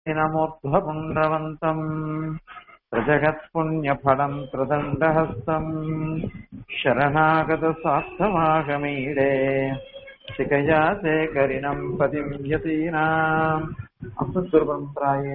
नमोऽध्वपुण्ड्रवन्तम् प्रजगत्पुण्यफलम् प्रदण्डहस्तम् शरणागतसार्थमागमीडे शिखया शेखरिणम् पतिम् यतीनाम् அசுத்துருபந்திராயே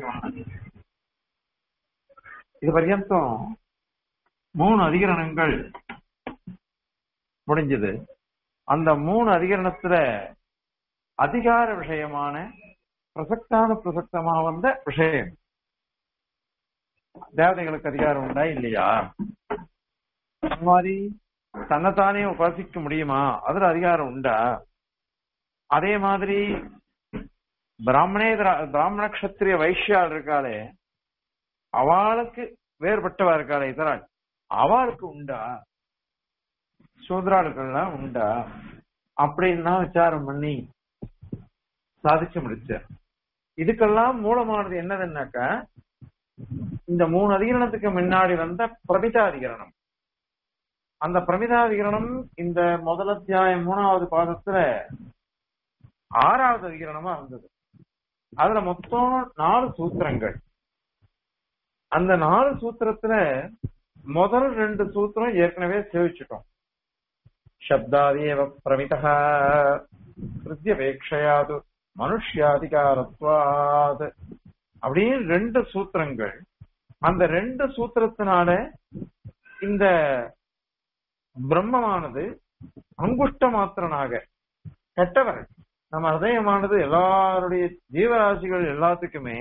இது பர்யந்தம் மூணு அதிகரணங்கள் முடிஞ்சது அந்த மூணு அதிகரணத்துல அதிகார விஷயமான பிரசக்தான பிரசக்தமா வந்த விஷயம் தேவதைகளுக்கு அதிகாரம் உண்டா இல்லையா அந்த மாதிரி தன்னைத்தானே உபாசிக்க முடியுமா அதுல அதிகாரம் உண்டா அதே மாதிரி பிராமணேதர பிராமண கஷத்திரிய வைஷ்யால் இருக்காளே அவளுக்கு வேறுபட்டவா இருக்காளே இதராள் அவளுக்கு உண்டா சூத்ராளுக்கெல்லாம் உண்டா அப்படின்னா விசாரம் பண்ணி சாதிச்சு முடிச்சார் இதுக்கெல்லாம் மூலமானது என்னதுன்னாக்கா இந்த மூணு அதிகரணத்துக்கு முன்னாடி வந்த பிரமிதாதிகரணம் அந்த பிரமிதாதிகரணம் இந்த முதல் அத்தியாயம் மூணாவது பாதத்துல ஆறாவது அதிகரணமா வந்தது அதுல மொத்தம் நாலு சூத்திரங்கள் அந்த நாலு சூத்திரத்துல முதல் ரெண்டு சூத்திரம் ஏற்கனவே சேவிச்சுட்டோம் சப்தாதேவ பிரமிதா கிருத்தியபேட்சையாது மனுஷ்யாதிகாரத்வாத் அப்படின்னு ரெண்டு சூத்திரங்கள் அந்த ரெண்டு சூத்திரத்தினால இந்த பிரம்மமானது அங்குஷ்ட மாத்திரனாக கெட்டவர் நம்ம ஹதயமானது எல்லாருடைய ஜீவராசிகள் எல்லாத்துக்குமே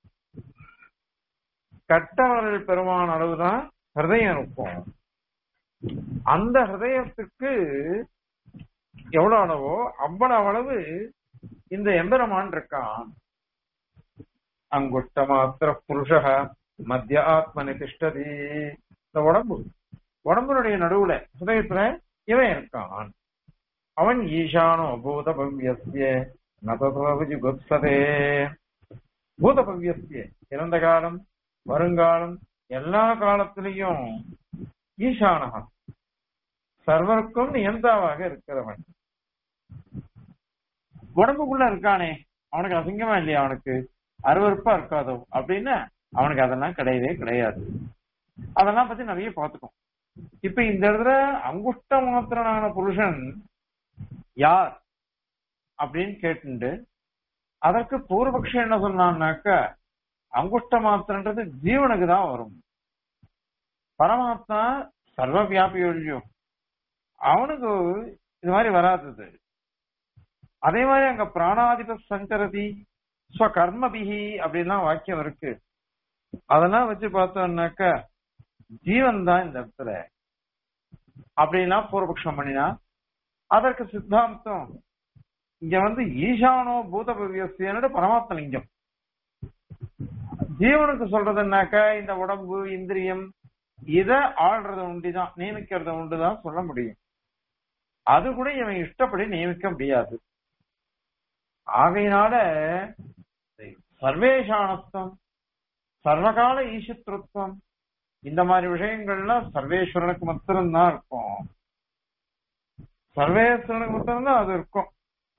கட்டவர்கள் பெருமான அளவுதான் ஹிருதயம் இருக்கும் அந்த ஹிருதயத்துக்கு எவ்வளவு அளவோ அவ்வளவு அளவு இந்த எம்பெருமான் இருக்கான் அங்குஷ்ட மாத்திர புருஷ மத்திய ஆத்மனி திஷ்டதி இந்த உடம்பு உடம்புடைய நடுவுல ஹிருதயத்துல இவன் இருக்கான் அவன் ஈசானோ பூத பவ்யஸ்ய நததே பூத பவ்யஸ்ய இறந்த காலம் வருங்காலம் எல்லா காலத்திலையும் ஈசானகா சர்வருக்கும் நியந்தாவாக இருக்கிறவன் உடம்புக்குள்ள இருக்கானே அவனுக்கு அசிங்கமா இல்லையா அவனுக்கு அருவறுப்பா இருக்காதோ அப்படின்னு அவனுக்கு அதெல்லாம் கிடையவே கிடையாது அதெல்லாம் பத்தி நிறைய பார்த்துக்கோம் இப்ப இந்த இடத்துல அங்குஷ்ட மாத்திரனான புருஷன் யார் அப்படின்னு கேட்டுண்டு அதற்கு பூர்வபக்ஷம் என்ன சொன்னான்னாக்க அங்குஷ்ட மாத்திரன்றது ஜீவனுக்கு தான் வரும் பரமாத்மா சர்வ வியாபி ஒழியும் அவனுக்கு இது மாதிரி வராதது அதே மாதிரி அங்க பிராணாதிப சங்கரதி ஸ்வகர்மபிகி அப்படின்லாம் வாக்கியம் இருக்கு அதெல்லாம் வச்சு பார்த்தோம்னாக்க ஜீவன் தான் இந்த இடத்துல அப்படின்லாம் பூர்வபக்ஷம் பண்ணினா அதற்கு சித்தாந்தம் இங்க வந்து ஈசானோ பூத பவியஸ்தனோட பரமாத்ம லிங்கம் ஜீவனுக்கு சொல்றதுனாக்க இந்த உடம்பு இந்திரியம் இத ஆள்றத உண்டிதான் நியமிக்கிறத உண்டுதான் சொல்ல முடியும் அது கூட இவன் இஷ்டப்படி நியமிக்க முடியாது ஆகையினால சர்வேஷானத்துவம் சர்வகால ஈசித்ருத்வம் இந்த மாதிரி விஷயங்கள்லாம் சர்வேஸ்வரனுக்கு மாத்திரம்தான் இருக்கும் சர்வேஸ்வரனுக்கு மாத்திரம்தான் அது இருக்கும்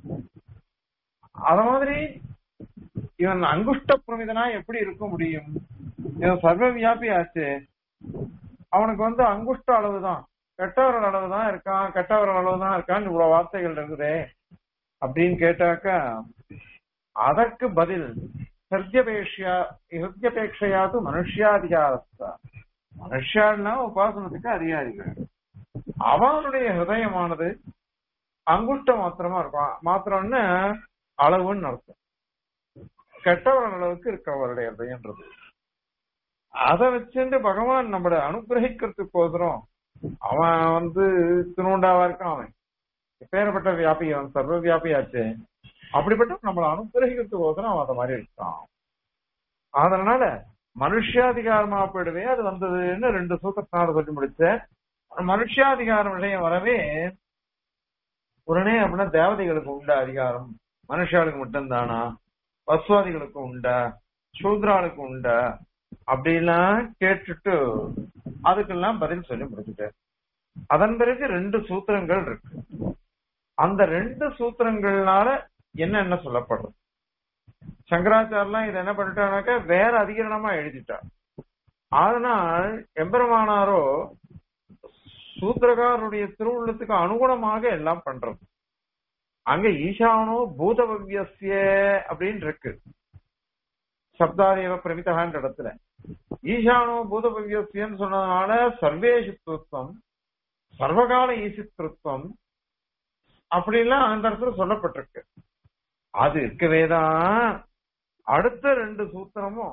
அத மாதிரி இவன் அங்குஷ்ட பிரமிதனா எப்படி இருக்க முடியும் இவன் சர்வ வியாபி ஆச்சு அவனுக்கு வந்து அங்குஷ்ட அளவுதான் கெட்டவர்கள் அளவுதான் இருக்கான் கெட்டவர்கள் அளவுதான் இருக்கான்னு இவ்வளவு வார்த்தைகள் இருக்குதே அப்படின்னு கேட்டாக்க அதற்கு பதில் ஹிருத்யபேட்சா ஹிருத்யபேட்சையாது மனுஷியாதிகாரத்தா மனுஷான்னா உபாசனத்துக்கு அதிகாரிகள் அவனுடைய ஹிருதயமானது அங்குஷ்ட மாத்திரமா இருக்கும் மாத்திரம்னு அளவுன்னு அர்த்தம் கெட்டவர்கள் அளவுக்கு இருக்கு அவருடைய ஹிருதயன்றது அதை வச்சுட்டு பகவான் நம்மள அனுகிரகிக்கிறதுக்கோசரம் அவன் வந்து திருவண்டாவா இருக்கான் அவன் எப்பேற்பட்ட வியாபி அவன் சர்வ வியாபியாச்சு அப்படிப்பட்ட நம்மளை அனுகிரகிக்கிறதுக்கோசரம் அவன் அதை மாதிரி இருக்கான் அதனால மனுஷாதிகாரமா போயிடுவே அது வந்ததுன்னு ரெண்டு சூத்திரத்தினால சொல்லி முடிச்சேன் மனுஷாதிகாரம் விஷயம் வரவே உடனே அப்படின்னா தேவதைகளுக்கு உண்டா அதிகாரம் மனுஷாளுக்கு மட்டும்தானா பசுவாதிகளுக்கு உண்டா சூத்ராளுக்கு உண்டா அப்படிலாம் கேட்டுட்டு அதுக்கெல்லாம் பதில் சொல்லி முடிச்சுட்டேன் அதன் பிறகு ரெண்டு சூத்திரங்கள் இருக்கு அந்த ரெண்டு சூத்திரங்கள்னால என்ன என்ன சொல்லப்படுறது சங்கராச்சாரெல்லாம் இதை என்ன பண்ணிட்டானாக்க வேற அதிகரணமா எழுதிட்டார் அதனால் எம்பெருமானாரோ சூத்திரகாரருடைய திருவுள்ளத்துக்கு அனுகுணமாக எல்லாம் பண்றது அங்க ஈசானோ பூதபவ்யசிய அப்படின்னு இருக்கு சப்தாதேவ பிரமிதகான்ற இடத்துல ஈசானோ பூதபவ்யசியன்னு சொன்னதுனால சர்வேசித்துவம் சர்வகால ஈசித்திருத்தம் அப்படிலாம் அந்த இடத்துல சொல்லப்பட்டிருக்கு அது இருக்கவே தான் அடுத்த ரெண்டு சூத்திரமும்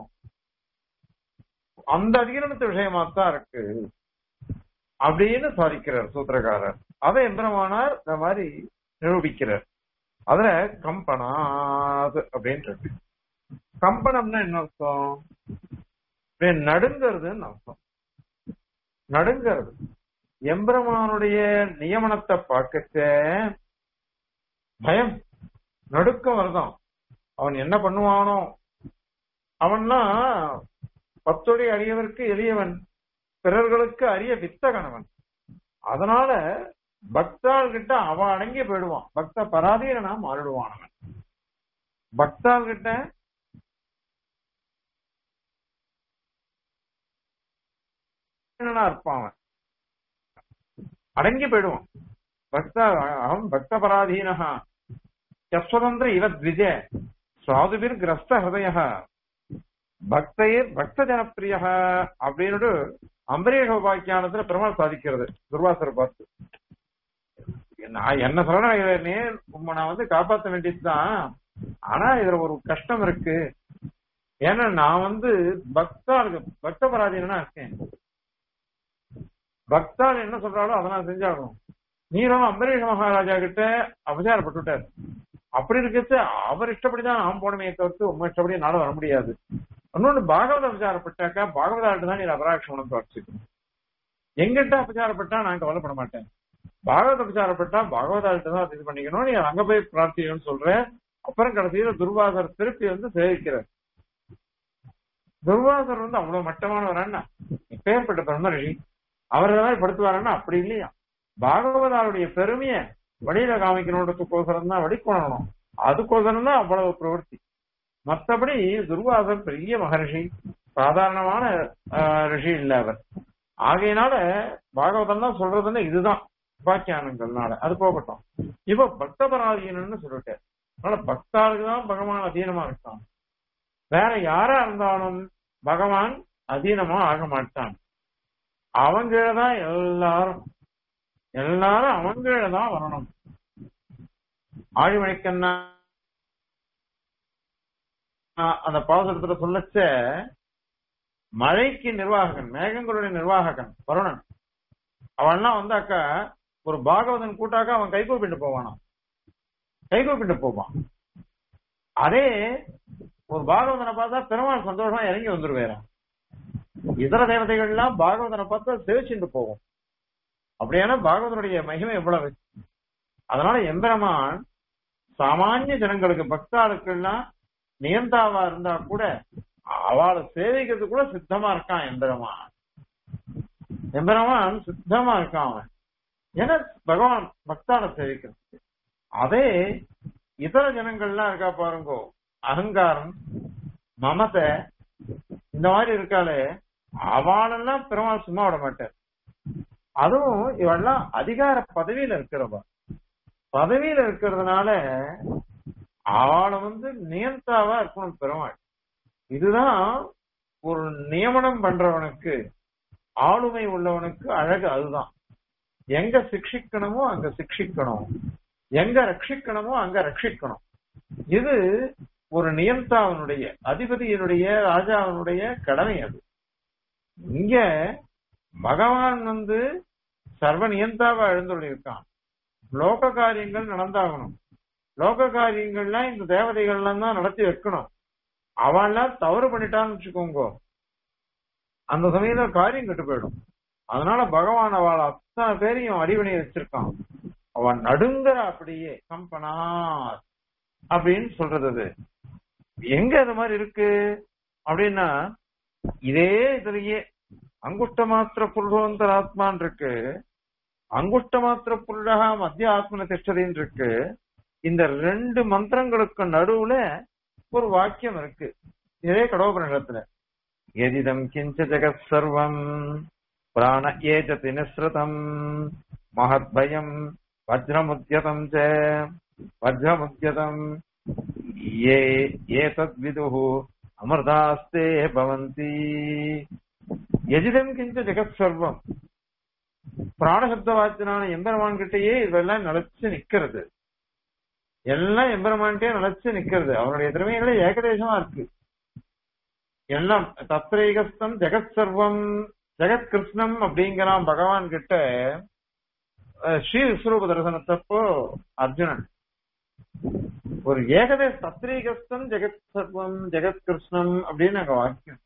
அந்த அதிகரணத்து விஷயமா தான் இருக்கு அப்படின்னு சாதிக்கிறார் சூத்திரக்காரர் அதை எந்திரமானார் இந்த மாதிரி நிரூபிக்கிறார் அதுல கம்பனாது அப்படின்னு இருக்கு கம்பனம்னா என்ன அர்த்தம் அப்படியே நடுங்கிறதுன்னு அர்த்தம் நடுங்கிறது எம்பெருமானுடைய நியமனத்தை பார்க்கச்ச பயம் நடுக்கம் வருதான் அவன் என்ன பண்ணுவானோ அவன்லாம் பத்தொடி அரியவருக்கு எளியவன் பிறர்களுக்கு அரிய வித்தகனவன் அதனால பக்தாள் கிட்ட அவன் அடங்கி போயிடுவான் பக்த பராதீரனா மாறிடுவான் அவன் பக்தாள் கிட்ட இருப்பான் அவன் அடங்கி போயிடுவான் பக்த அவன் பக்த பராதீனஹா யஸ்வதந்திர இவ த்விஜ சுவாதுபிர் கிரஸ்த ஹிருதய பக்தையர் பக்த ஜனப்பிரிய அப்படின்னு அம்பரீஷ உபாக்கியானத்துல பெருமாள் சாதிக்கிறது துர்வாசரை பார்த்து நான் என்ன சொல்றேன் உண்மை நான் வந்து காப்பாற்ற வேண்டியதுதான் ஆனா இதுல ஒரு கஷ்டம் இருக்கு ஏன்னா நான் வந்து பக்தாள் பக்த பராதீனா இருக்கேன் பக்தாள் என்ன சொல்றாலோ அதை நான் செஞ்சாகணும் நீரும் அம்பரீஷ மகாராஜா கிட்ட அபச்சாரப்பட்டுட்டார் அப்படி இருக்கிறது அவர் இஷ்டப்படிதான் நான் போனமே தவிர்த்து உங்க இஷ்டப்படி என்னால வர முடியாது இன்னொன்னு பாகவத அபச்சாரப்பட்டாக்கா பாகவதாட்டு தான் நீ அபராட்சமணம் வச்சுக்கணும் எங்கிட்ட அபச்சாரப்பட்டா நான் கவலைப்பட மாட்டேன் பாகவத அபச்சாரப்பட்டா பாகவதாட்டு தான் இது பண்ணிக்கணும் நீ அங்க போய் பிரார்த்திக்கணும்னு சொல்ற அப்புறம் கடைசியில துர்வாசர் திருப்பி வந்து சேவிக்கிறார் துர்வாசர் வந்து அவ்வளவு மட்டமானவரான்னா பேர்பட்ட பிரம்மரிஷி அவர் ஏதாவது படுத்துவாருன்னா அப்படி இல்லையா பாகவதாருடைய பெருமைய வழியில காமிக்கணுன்றதுக்கோசரம் தான் வழிகொணணும் அதுக்கோசரம் தான் அவ்வளவு பிரவர்த்தி மற்றபடி துர்வாசர் பெரிய மகரிஷி சாதாரணமான ரிஷி இல்ல அவர் ஆகையினால பாகவதம் தான் சொல்றதுன்னு இதுதான் உபாக்கியானங்கள்னால அது போகட்டும் இப்ப பக்த பராதீனன்னு சொல்லிட்டார் அதனால பக்தாளுக்கு தான் பகவான் அதீனமா இருக்கான் வேற யாரா இருந்தாலும் பகவான் அதீனமா ஆக மாட்டான் அவங்கதான் எல்லாரும் எல்லாரும் அவங்கள தான் வரணும் ஆழிமழைக்கண்ணா அந்த பாவசத்துல சொல்லச்ச மழைக்கு நிர்வாககன் மேகங்களுடைய நிர்வாககன் வருணன் அவன்லாம் வந்தாக்கா ஒரு பாகவதன் கூட்டாக்க அவன் கைகூப்பிட்டு போவானாம் கைகூப்பிட்டு போவான் அதே ஒரு பாகவதனை பார்த்தா பெருமாள் சந்தோஷமா இறங்கி வந்துருவேறான் இதர தேவதைகள்லாம் பாகவதனை பார்த்தா சேவிச்சுட்டு போவோம் அப்படியான பாகவதனுடைய மகிமை எவ்வளவு அதனால எம்பெருமான் சாமானிய ஜனங்களுக்கு பக்தாளுக்கெல்லாம் நியந்தாவா இருந்தா கூட அவளை சேவிக்கிறது கூட சித்தமா இருக்கான் எம்பெருமான் எம்பெருமான் சித்தமா இருக்கான் அவன் ஏன்னா பகவான் பக்தாளை சேவிக்கிறது அதே இதர ஜனங்கள்லாம் இருக்கா பாருங்கோ அகங்காரம் மமதை இந்த மாதிரி இருக்காளே அவளெல்லாம் பெருமாள் சும்மா விட மாட்டார் அதுவும் இவெல்லாம் அதிகார பதவியில இருக்கிறவா பதவியில இருக்கிறதுனால அவளை வந்து நியந்தாவா இருக்கணும் பெருமாள் இதுதான் ஒரு நியமனம் பண்றவனுக்கு ஆளுமை உள்ளவனுக்கு அழகு அதுதான் எங்க சிக்ஷிக்கணுமோ அங்க சிக்ஷிக்கணும் எங்க ரட்சிக்கணுமோ அங்க ரட்சிக்கணும் இது ஒரு நியந்தாவனுடைய அதிபதியினுடைய ராஜாவினுடைய கடமை அது இங்க பகவான் வந்து சர்வ நியந்தாவா எழுந்துள்ளிருக்கான் லோக காரியங்கள் நடந்தாகணும் லோக காரியங்கள்லாம் இந்த தேவதைகள்லாம் தான் நடத்தி வைக்கணும் அவன்லாம் தவறு பண்ணிட்டான்னு வச்சுக்கோங்க அந்த சமயத்துல காரியம் கெட்டு போயிடும் அதனால பகவான் அவள் அத்தனை பேரையும் அடிவணி வச்சிருக்கான் அவன் நடுங்கற அப்படியே கம்பனா அப்படின்னு சொல்றது அது எங்க அது மாதிரி இருக்கு அப்படின்னா இதே இதுலயே அங்குஷ்ட மாத்திர புருஷோந்தர ஆத்மான் இருக்கு அங்குஷ்ட மாத்திர புருஷா மத்திய ஆத்மன திஷ்டதின்னு இருக்கு இந்த ரெண்டு மந்திரங்களுக்கு நடுவுல ஒரு வாக்கியம் இருக்கு இதே கடோபனிஷத்துல எதிதம் கிஞ்ச ஜெகத் சர்வம் பிராண ஏஜதி நிஸ்ருதம் மகத்பயம் வஜ்ரமுத்யதம் ச வஜ்ரமுத்யதம் ஏ ஏதத் விதுः அமிர்தாஸ்தே பவந்தி எதிதம் கிஞ்ச ஜெகத் சர்வம் பிராணசப்த வாச்சனான எம்பெருமான் கிட்டயே இதெல்லாம் நிலைச்சு நிக்கிறது எல்லாம் எம்பெருமான்ட்டே நிலைச்சு நிக்கிறது அவனுடைய திறமைகளே ஏகதேசமா இருக்கு எல்லாம் தத்ரேகஸ்தம் ஜெகத் சர்வம் ஜெகத் கிருஷ்ணம் அப்படிங்கிறான் பகவான் கிட்ட அஹ், ஸ்ரீ விஸ்வரூப தரிசனத்தப்போ அர்ஜுனன் ஒரு ஏகதேச தத்ரீகஸ்தம் ஜெகத் சர்வம் ஜெகத் கிருஷ்ணம் அப்படின்னு அங்க வாக்கியம்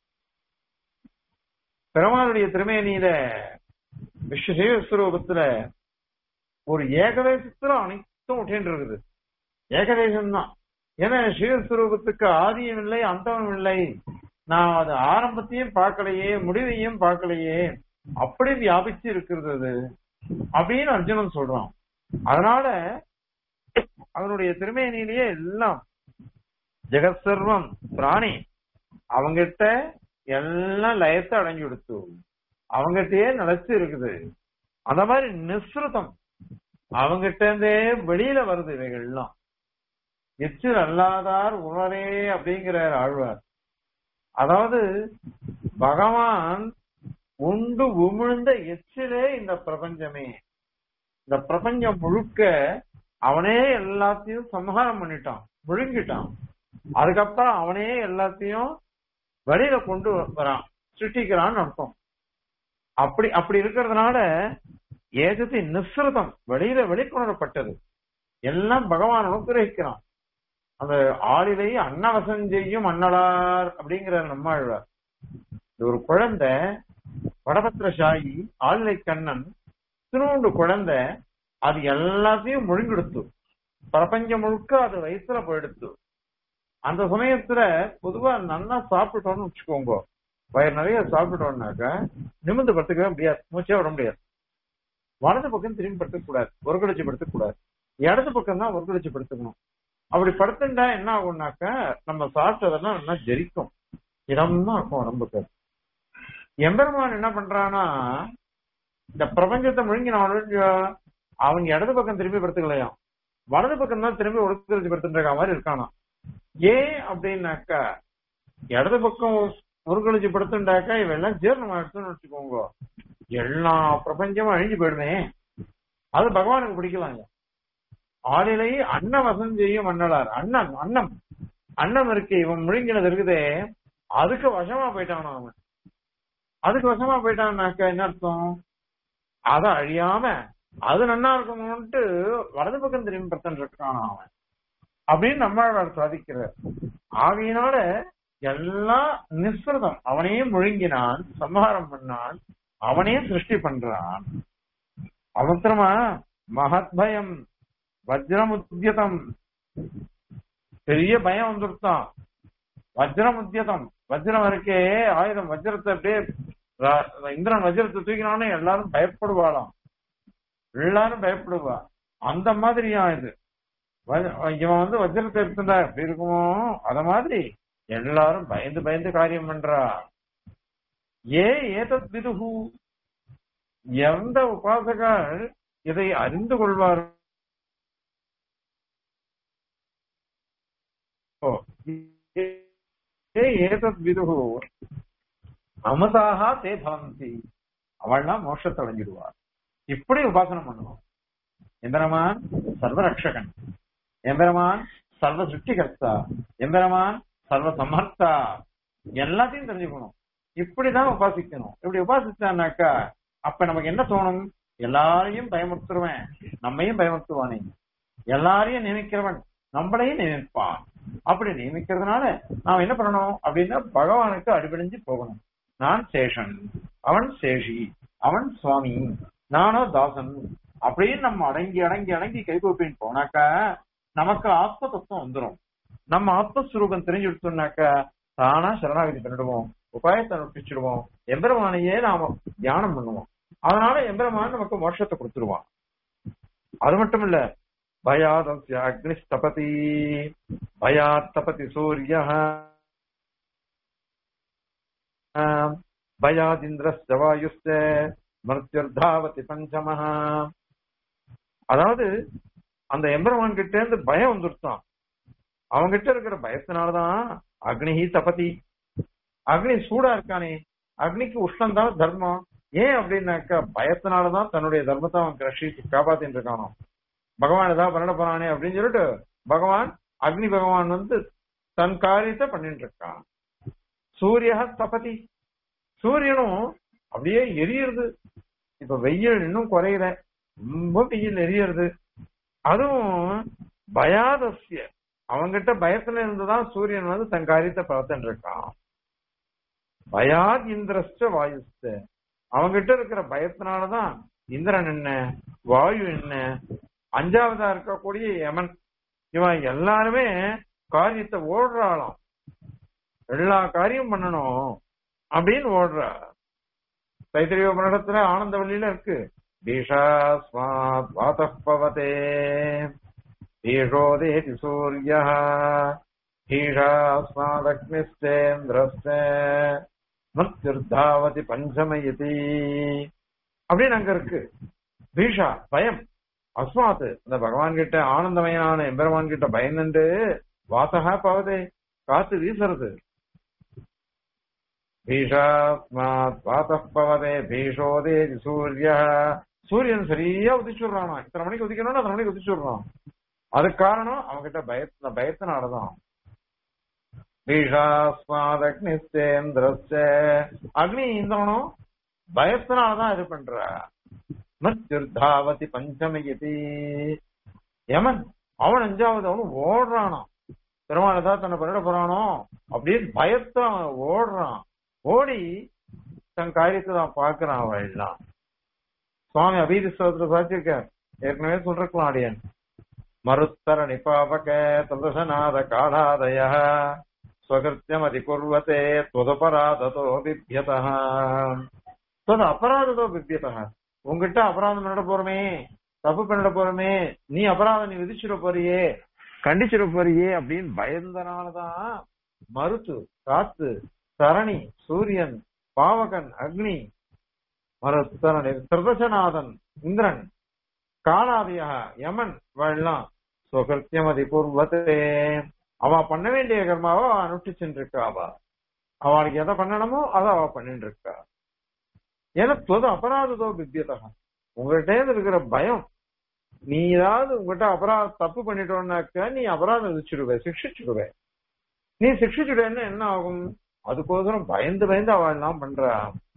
பெருமாளுடைய திருமேனியில விஸ்வ விஸ்வரூபத்துல ஒரு ஏகதேசத்துல அனைத்தும் ஒட்டின்னு இருக்குது ஏகதேசம் தான் ஏன்னா ஸ்ரீஸ்வரூபத்துக்கு ஆதியும் இல்லை அந்தமும் இல்லை நான் அது ஆரம்பத்தையும் பார்க்கலையே முடிவையும் பார்க்கலையே அப்படி வியாபிச்சு இருக்கிறது அது அப்படின்னு அர்ஜுனன் சொல்றான் அதனால அவனுடைய திருமேனிலேயே எல்லாம் ஜெகத் சர்வம் பிராணி அவங்கிட்ட எல்லாம் லயத்தை அடங்கி கொடுத்து அவங்கிட்டயே நிலைச்சு இருக்குது அந்த மாதிரி நிஸ்ருதம் அவங்கிட்ட இருந்தே வெளியில வருது இவைகள் எல்லாம் எச்சில் அல்லாதார் உணரே அப்படிங்கிறார் ஆழ்வார் அதாவது பகவான் உண்டு உமிழ்ந்த எச்சிலே இந்த பிரபஞ்சமே இந்த பிரபஞ்சம் முழுக்க அவனே எல்லாத்தையும் சம்ஹாரம் பண்ணிட்டான் முழுங்கிட்டான் அதுக்கப்புறம் அவனே எல்லாத்தையும் வெளியில கொண்டு வரான் சிருஷ்டிக்கிறான்னு அர்த்தம் அப்படி அப்படி இருக்கிறதுனால ஏஜத்தி நிஸ்ருதம் வெளியில வெளிக்கொணரப்பட்டது எல்லாம் பகவான் அனுகிரகிக்கிறான் அந்த ஆளிலை அன்னவசம் செய்யும் அன்னலார் அப்படிங்கிற நம்மாழ்வார் இது ஒரு குழந்தை வடபத்திரசாயி ஆளிலை கண்ணன் திருவண்டு குழந்தை அது எல்லாத்தையும் முழுங்கெடுத்து பிரபஞ்சம் முழுக்க அது வயசுல போயிடுத்து அந்த சமயத்துல பொதுவா நல்லா சாப்பிட்டோம்னு வச்சுக்கோங்க வயிறு நிறைய சாப்பிட்டோம்னாக்க நிமிந்து படுத்துக்கவே முடியாது மூச்சே விட முடியாது வலது பக்கம் திரும்பி படுத்துக்க கூடாது ஒரு கழிச்சு படுத்துக்க கூடாது இடது பக்கம் தான் ஒரு கழிச்சு படுத்துக்கணும் அப்படி படுத்துட்டா என்ன ஆகும்னாக்க நம்ம சாப்பிட்டதெல்லாம் நல்லா ஜெரிக்கும் இதமா இருக்கும் உடம்புக்கு எம்பெருமான் என்ன பண்றானா இந்த பிரபஞ்சத்தை முழுங்கி அவன் இடது பக்கம் திரும்பி படுத்துக்கலையாம் வலது பக்கம் தான் திரும்பி ஒடுக்கரிச்சு படுத்துட்டு மாதிரி இருக்கானா ஏன் அப்படின்னாக்கா இடது பக்கம் ஒரு கழிச்சு படுத்துட்டாக்கா இவெல்லாம் ஜீரணம் ஆயிடுச்சுன்னு வச்சுக்கோங்க எல்லா பிரபஞ்சமும் அழிஞ்சு போயிடுமே அது பகவானுக்கு பிடிக்கலாங்க ஆளிலை அன்னவசம் செய்யும் அண்ணலார் அண்ணன் அன்னம் அன்னம் இருக்கு இவன் முழுங்கினது இருக்குதே அதுக்கு வசமா போயிட்டான் அவன் அதுக்கு வசமா போயிட்டான்னாக்கா என்ன அர்த்தம் அத அழியாம அது நன்னா இருக்கணும்ட்டு வலது பக்கம் திரும்பி பர்த்தன் இருக்கான் அவன் அப்படின்னு நம்மளால் சாதிக்கிறார் ஆகையினால எல்லாம் நிஸ்ருதம் அவனையே முழுங்கினான் சம்ஹாரம் பண்ணான் அவனே சிருஷ்டி பண்றான் அவசரமா மகத்பயம் வஜ்ரம் உத்தியதம் பெரிய பயம் வந்துருத்தான் வஜ்ரம் உத்தியதம் வஜ்ரம் இருக்கே ஆயுதம் வஜ்ரத்தை அப்படியே இந்திரன் வஜ்ரத்தை தூக்கினானே எல்லாரும் பயப்படுவாளாம் எல்லாரும் பயப்படுவா அந்த மாதிரியா இது இவன் வந்து வஜ்ரத்தை எடுத்துட்டா எப்படி இருக்குமோ அத மாதிரி எல்லாரும் பயந்து பயந்து காரியம் பண்றா ஏ ஏதத் விதுகு எந்த உபாசகர் இதை அறிந்து கொள்வார் ஏதத் விதுகு அமதாக தே பவந்தி அவள்லாம் மோட்சத்தை அடைஞ்சிடுவார் இப்படி உபாசனம் பண்ணுவோம் எம்பெருமான் சர்வரக்ஷகன் எம்பெருமான் சர்வ சிருஷ்டிகர்த்தா எம்பெருமான் சர்வ சமர்த்தா எல்லாத்தையும் தெரிஞ்சுக்கணும் இப்படிதான் உபாசிக்கணும் இப்படி உபாசிச்சானாக்கா அப்ப நமக்கு என்ன தோணும் எல்லாரையும் பயமுறுத்துருவேன் நம்மையும் பயமுறுத்துவானே எல்லாரையும் நியமிக்கிறவன் நம்மளையும் நியமிப்பான் அப்படி நியமிக்கிறதுனால நாம் என்ன பண்ணணும் அப்படின்னா பகவானுக்கு அடிபடிஞ்சு போகணும் நான் சேஷன் அவன் சேஷி அவன் சுவாமி நானோ தாசன் அப்படின்னு நம்ம அடங்கி அடங்கி அடங்கி கைகூப்பின்னு போனாக்கா நமக்கு ஆத்ம தத்துவம் வந்துடும் நம்ம ஆத்மஸ்வரூபம் தெரிஞ்சு விட்டோம்னாக்கா தானா சரணாகதி பண்ணிடுவோம் உபாயத்தை நொட்டிச்சிடுவோம் எம்பெருமானையே நாம தியானம் பண்ணுவோம் அதனால எம்பெருமான் நமக்கு மோட்சத்தை கொடுத்துருவான் அது மட்டும் இல்ல भयादस्य अग्निस्तपति भयात् तपति सूर्यः भयादिन्द्रश्च वायुश्च மருத்துவர்தாவதி பஞ்சமஹா அதாவது அந்த எம்பெருமான் கிட்ட இருந்து பயம் வந்துருச்சான் அவங்கிட்ட இருக்கிற பயத்தினாலதான் அக்னிஹி தபதி அக்னி சூடா இருக்கானே அக்னிக்கு உஷ்ணம் தான் தர்மம் ஏன் அப்படின்னாக்கா பயத்தினாலதான் தன்னுடைய தர்மத்தை அவன் ரஷிச்சு காப்பாத்தின்னு இருக்கானோ பகவான் ஏதாவது பண்ண போறானே அப்படின்னு சொல்லிட்டு பகவான் அக்னி பகவான் வந்து தன் காரியத்தை பண்ணிட்டு இருக்கான் சூரிய தபதி சூரியனும் அப்படியே எரியுறது இப்ப வெயில் இன்னும் குறையல ரொம்ப வெயில் எரியுறது அதுவும் பயாதசிய அவங்கிட்ட பயத்துல இருந்துதான் சூரியன் வந்து தன் காரியத்தை பார்த்துட்டு இருக்கான் பயாத் இந்திரஸ்ட வாயுஸ்த அவங்கிட்ட இருக்கிற பயத்தினாலதான் இந்திரன் என்ன வாயு என்ன அஞ்சாவதா இருக்கக்கூடிய யமன் இவன் எல்லாருமே காரியத்தை ஓடுறாளாம் எல்லா காரியம் பண்ணணும் அப்படின்னு ஓடுறா தைத்திரிய உபனிடத்துல ஆனந்த வழியில இருக்கு பீஷாஸ்மாத் வாதப்பவதே ஈஷோதேதி சூரிய ஈஷாஸ்மாதக்னிஸ்தேந்திரஸ்த மத்தியுர்தாவதி பஞ்சமயதி அப்படின்னு அங்க இருக்கு பீஷா பயம் அஸ்மாத் இந்த பகவான் கிட்ட ஆனந்தமயனான எம்பெருமான் கிட்ட பயந்துண்டு வாசகா பவதே காத்து வீசுறது பீஷாஸ்மாத் வாசப் பவதே பீஷோதே சூரிய சூரியன் சரியா உதிச்சுடுறானா இத்தனை மணிக்கு உதிக்கணும்னா அத்தனை மணிக்கு உதிச்சுடுறான் அதுக்கு காரணம் அவங்கிட்ட பயத்த பயத்தினாலதான் பீஷாஸ்மாத் அக்னிஸ்தேந்திரஸ்த அக்னி இந்திரனும் பயத்தினாலதான் இது பண்ற மத்யுர்தாவதி பஞ்சமயதி யமன் அவன் அஞ்சாவது அவனும் ஓடுறானாம் பெருமாள் ஏதாவது தன்னை பண்ணிட போறானோ அப்படின்னு பயத்தை அவன் ஓடுறான் ஓடி தன் காரியத்தை தான் பாக்குறான் அவன் எல்லாம் சுவாமி அபீதி ஸ்தோத்திர சாச்சிருக்க ஏற்கனவே சொல்றக்கலாம் அடியன் மருத்தர நிபாபக ததசநாத காலாதய ஸ்வகிருத்தியம் அதிகுர்வதே துவதபராததோ பிபியதா துவத அபராததோ பிபியதா உங்ககிட்ட அபராதம் பண்ணிட போறமே தப்பு பண்ணிட போறமே நீ அபராதம் நீ விதிச்சிட போறியே கண்டிச்சிட போறியே அப்படின்னு பயந்தனாலதான் மருத்து காத்து சரணி சூரியன் பாவகன் அக்னி மருத்தரணி திருதசநாதன் இந்திரன் காலாதியா யமன் எல்லாம் சுகர்த்தியம் அதி பூர்வத்தே அவ பண்ண வேண்டிய கர்மாவை அவ அனுஷ்டிச்சுட்டு இருக்கா அவ அவளுக்கு எதை பண்ணணுமோ அதை அவ பண்ணிட்டு இருக்கா ஏன்னா தொது அபராததோ வித்தியதா உங்கள்கிட்ட இருந்து இருக்கிற பயம் நீ ஏதாவது உங்ககிட்ட அபராத தப்பு பண்ணிட்டோம்னாக்க நீ அபராதம் விதிச்சிடுவ சிக்ஷிச்சுடுவ நீ சிக்ஷிச்சுடுவேன்னா என்ன ஆகும் அதுக்கோசரம் பயந்து பயந்து அவள் எல்லாம் பண்றா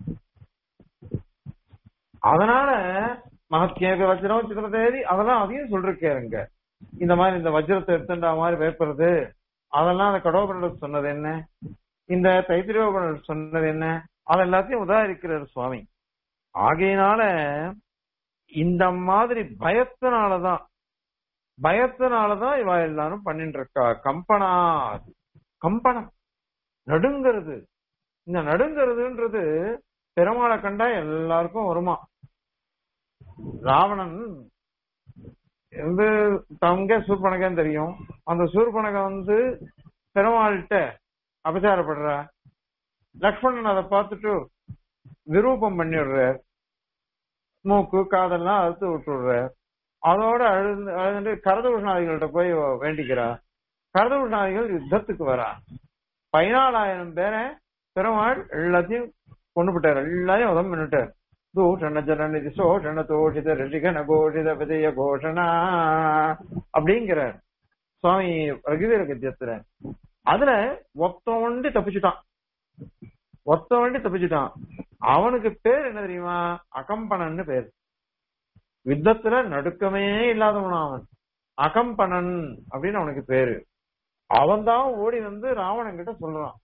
அதனால மகத்யேக வஜ்ரம் சித்திரதேதி அதெல்லாம் அதையும் சொல்லிருக்கேருங்க இந்த மாதிரி இந்த வஜ்ரத்தை எடுத்துட்டா மாதிரி பயப்படுறது அதெல்லாம் அந்த கடோபனர் சொன்னது என்ன இந்த தைத்திரியோபனர் சொன்னது என்ன அது எல்லாத்தையும் உதாரிக்கிறார் சுவாமி ஆகையினால இந்த மாதிரி பயத்தினாலதான் பயத்தினாலதான் இவ எல்லாரும் பண்ணிட்டு இருக்கா கம்பனா கம்பனம் நடுங்கிறது இந்த நடுங்கிறதுன்றது பெருமாளை கண்டா எல்லாருக்கும் வருமா ராவணன் வந்து தங்க சூர்பனகன்னு தெரியும் அந்த சூர்பனகம் வந்து பெருமாள்கிட்ட அபச்சாரப்படுற லக்ஷ்மணன் அதை பார்த்துட்டு விரூபம் பண்ணிடுறார் மூக்கு காதெல்லாம் அறுத்து விட்டுடுற அதோட அழுது அழுதுட்டு கரதூஷணாதிகள்கிட்ட போய் வேண்டிக்கிறா கரதூஷணாதிகள் யுத்தத்துக்கு வரா பதினாலாயிரம் பேரை பெருமாள் எல்லாத்தையும் கொண்டு போட்டார் எல்லாரையும் உதம் பண்ணிட்டார் தூஷண ஜனநிதி சோஷண தோஷித ரிஷிகன கோஷித விஜய கோஷணா அப்படிங்கிறார் சுவாமி ரகுவீர கத்தியத்துல அதுல ஒத்த ஒண்டி தப்பிச்சுட்டான் ஒத்த வண்டி தப்பிச்சுட்டான் அவனுக்கு பேர் என்ன தெரியுமா அகம்பனன்னு பேர் யுத்தத்துல நடுக்கமே இல்லாதவன் அவன் அகம்பனன் அப்படின்னு அவனுக்கு பேரு அவன் தான் ஓடி வந்து ராவணன் கிட்ட சொல்றான்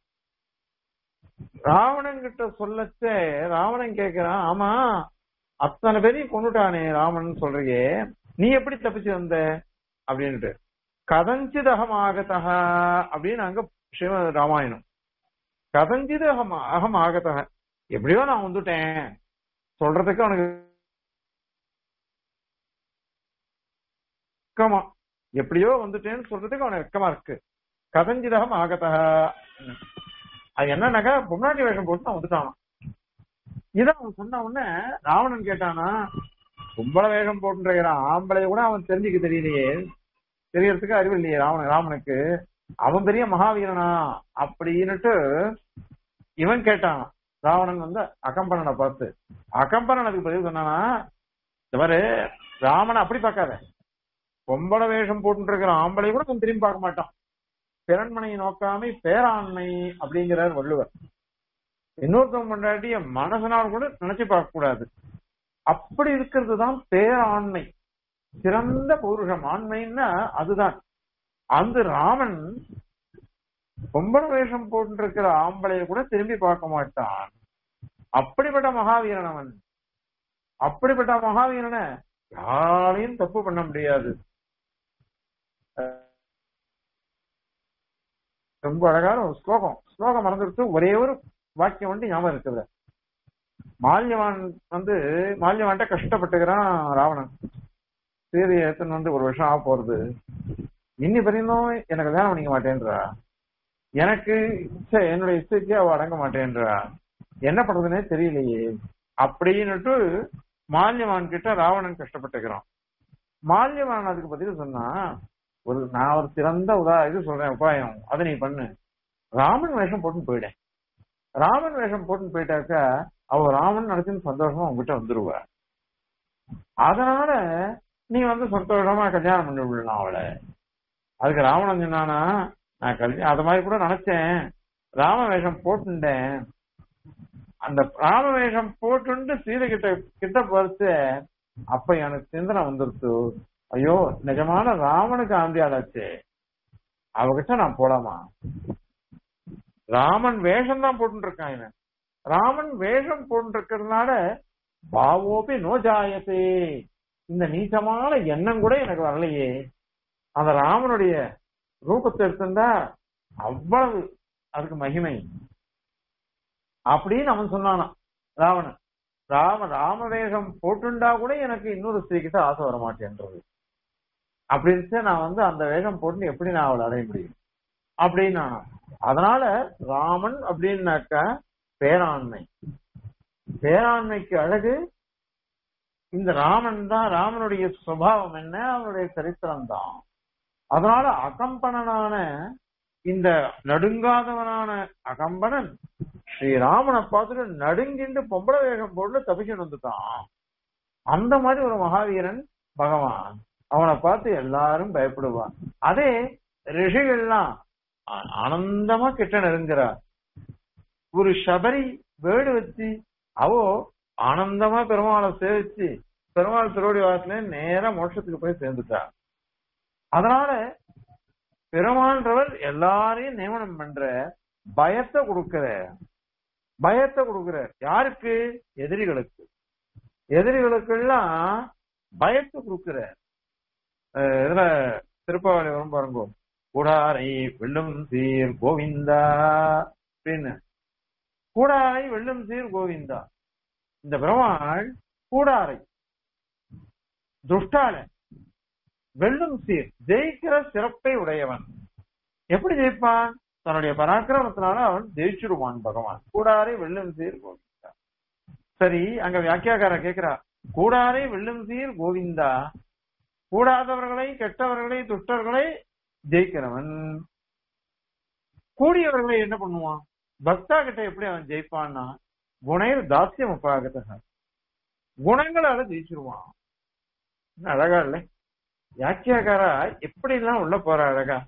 ராவணன் கிட்ட சொல்லச்சே ராவணன் கேக்குறான் ஆமா அத்தனை பேரையும் கொண்டுட்டானே ராமன் சொல்றியே நீ எப்படி தப்பிச்சு வந்த அப்படின்ட்டு கதஞ்சித் அகமாகதா அப்படின்னு அங்க ஸ்ரீம ராமாயணம் கதஞ்சித் அகம் அகம் ஆகதா எப்படியோ நான் வந்துட்டேன் சொல்றதுக்கு அவனுக்கு எப்படியோ வந்துட்டேன்னு சொல்றதுக்கு அவனுக்கு வெக்கமா இருக்கு கதஞ்சிதகம் ஆகதா அது என்னன்னாக்கா பொம்னாட்டி வேஷம் போட்டு அவன் வந்துட்டான் இதை அவன் சொன்ன உடனே ராவணன் கேட்டானா கும்பல வேஷம் போட்டுருக்கிறான் ஆம்பளை கூட அவன் தெரிஞ்சுக்க தெரியலையே தெரியறதுக்கு அறிவு இல்லையே ராவணன் ராமனுக்கு அவன் பெரிய மகாவீரனா அப்படின்னுட்டு இவன் கேட்டான் ராவணன் வந்து அகம்பரனை பார்த்து அகம்பரன் அதுக்கு பதில் சொன்னானா இந்த மாதிரி ராமனை அப்படி பார்க்காத பொம்பளை வேஷம் போட்டு இருக்கிற ஆம்பளை கூட அவன் திரும்பி பார்க்க மாட்டான் பிறன்மனையை நோக்காமை பேராண்மை அப்படிங்கிறார் வள்ளுவர் இன்னொருத்தவங்க முன்னாடிய மனசனால் கூட நினைச்சு பார்க்க கூடாது அப்படி இருக்கிறது தான் பேராண்மை சிறந்த பௌருஷம் ஆண்மைன்னா அதுதான் அந்த ராமன் பொம்பளை வேஷம் போட்டிருக்கிற ஆம்பளைய கூட திரும்பி பார்க்க மாட்டான் அப்படிப்பட்ட மகாவீரன் அவன் அப்படிப்பட்ட மகாவீரனை யாரையும் தப்பு பண்ண முடியாது ரொம்ப அழகான ஒரு ஸ்லோகம் ஸ்லோகம் மறந்துட்டு ஒரே ஒரு வாக்கியம் வந்து ஞாபகம் இருக்குது மால்யவான் வந்து மால்யவான்ட்ட கஷ்டப்பட்டுக்கிறான் ராவணன் சீதையை எடுத்துன்னு வந்து ஒரு வருஷம் ஆக போறது இன்னி வரையும் எனக்கு கல்யாணம் பண்ணிக்க மாட்டேன்றா எனக்கு இச்சை என்னுடைய இச்சைக்கு அவ அடங்க மாட்டேன்றா என்ன பண்றதுன்னே தெரியலையே அப்படின்னுட்டு மால்யவான் கிட்ட ராவணன் கஷ்டப்பட்டுக்கிறான் மால்யவான் அதுக்கு பதில் சொன்னா ஒரு நான் ஒரு சிறந்த உதா இது சொல்றேன் உபாயம் அதை நீ பண்ணு ராமன் வேஷம் போட்டுன்னு போயிடேன் ராமன் வேஷம் போட்டுன்னு போயிட்டாக்கா அவ ராமன் நினைச்சுன்னு சந்தோஷமா உங்ககிட்ட வந்துருவ அதனால நீ வந்து சந்தோஷமா கல்யாணம் பண்ணி விடலாம் அவளை அதுக்கு ராவணன் சொன்னானா நான் கல்யாணம் அது மாதிரி கூட நினைச்சேன் ராம வேஷம் போட்டுட்டேன் அந்த ராம வேஷம் போட்டுண்டு சீதை கிட்ட கிட்ட பறிச்சு அப்ப எனக்கு சிந்தனை வந்துருச்சு ஐயோ நிஜமான ராமனுக்கு ஆம்பியாளாச்சு அவகிட்ட நான் போலாமா ராமன் வேஷம் தான் போட்டு இருக்கான் இவன் ராமன் வேஷம் போட்டு இருக்கிறதுனால பாவோபி நோஜாயத்தே இந்த நீச்சமான எண்ணம் கூட எனக்கு வரலையே அந்த ராமனுடைய ரூபத்தை எடுத்திருந்தா அவ்வளவு அதுக்கு மகிமை அப்படின்னு அவன் சொன்னானா ராவணன் ராம ராமவேகம் போட்டுண்டா கூட எனக்கு இன்னொரு ஸ்திரீ கிட்ட ஆசை வர மாட்டேன்றது அப்படி இருந்துச்சு நான் வந்து அந்த வேகம் போட்டு எப்படி நான் அவளை அடைய முடியும் அப்படின்னு அதனால ராமன் அப்படின்னாக்கா பேராண்மை பேராண்மைக்கு அழகு இந்த ராமன் தான் ராமனுடைய சுபாவம் என்ன அவனுடைய சரித்திரம் தான் அதனால அகம்பனனான இந்த நடுங்காதவனான அகம்பனன் ஸ்ரீராமனை பார்த்துட்டு நடுங்கிண்டு பொம்பளை வேகம் போட்டு தபிச்சு வந்துட்டான் அந்த மாதிரி ஒரு மகாவீரன் பகவான் அவனை பார்த்து எல்லாரும் பயப்படுவான் அதே ரிஷிகள்லாம் ஆனந்தமா கிட்ட நெருங்குறார் ஒரு சபரி வேடு வச்சு அவோ ஆனந்தமா பெருமாளை சேவிச்சு பெருமாள் திருவடி வாசல நேரா மோட்சத்துக்கு போய் சேர்ந்துட்டா அதனால பெருமான்றவர் எல்லாரையும் நியமனம் பண்ற பயத்தை கொடுக்கிற பயத்தை கொடுக்கிறார் யாருக்கு எதிரிகளுக்கு எதிரிகளுக்கெல்லாம் பயத்தை கொடுக்கிறார் இதுல திருப்பாவளி வரும் பாருங்க கூடாரை வெள்ளும் சீர் கோவிந்தா அப்படின்னு கூடாரை வெள்ளும் சீர் கோவிந்தா இந்த பெருமாள் கூடாரை துஷ்டால வெள்ளும் சீர் ஜெயிக்கிற சிறப்பை உடையவன் எப்படி ஜெயிப்பான் தன்னுடைய பராக்கிரமத்தினால அவன் ஜெயிச்சுடுவான் பகவான் கூடாரை வெள்ளும் சீர் கோவிந்தா சரி அங்க வியாக்கியாக்கார கேக்குறா கூடாரை வெள்ளும் சீர் கோவிந்தா கூடாதவர்களை கெட்டவர்களை துஷ்டர்களை ஜெயிக்கிறவன் கூடியவர்களை என்ன பண்ணுவான் பக்தா கிட்ட எப்படி அவன் ஜெயிப்பான்னா குணையில் தாசியம் உப்பாகத்த குணங்களால ஜெயிச்சிருவான் அழகா இல்லை யாக்கியாக்காரா எப்படி எல்லாம் உள்ள போற அழகா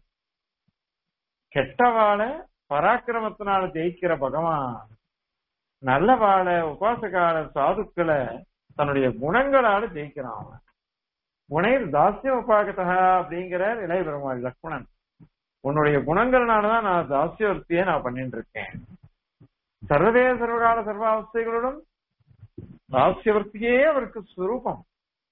கெட்டவாள பராக்கிரமத்தினால ஜெயிக்கிற பகவான் நல்ல வாழ உபாசகால சாதுக்களை தன்னுடைய குணங்களால ஜெயிக்கிறான் அவன் குணையில் தாசியம் உபாகத்தா அப்படிங்கிற இளைய பெருமாள் லக்ஷ்மணன் உன்னுடைய குணங்கள்னாலதான் நான் தாசியவர்த்தியை நான் பண்ணிட்டு இருக்கேன் சர்வதேச சர்வகால சர்வாவஸ்தைகளுடன் தாசியவர்த்தியே அவருக்கு சுரூபம்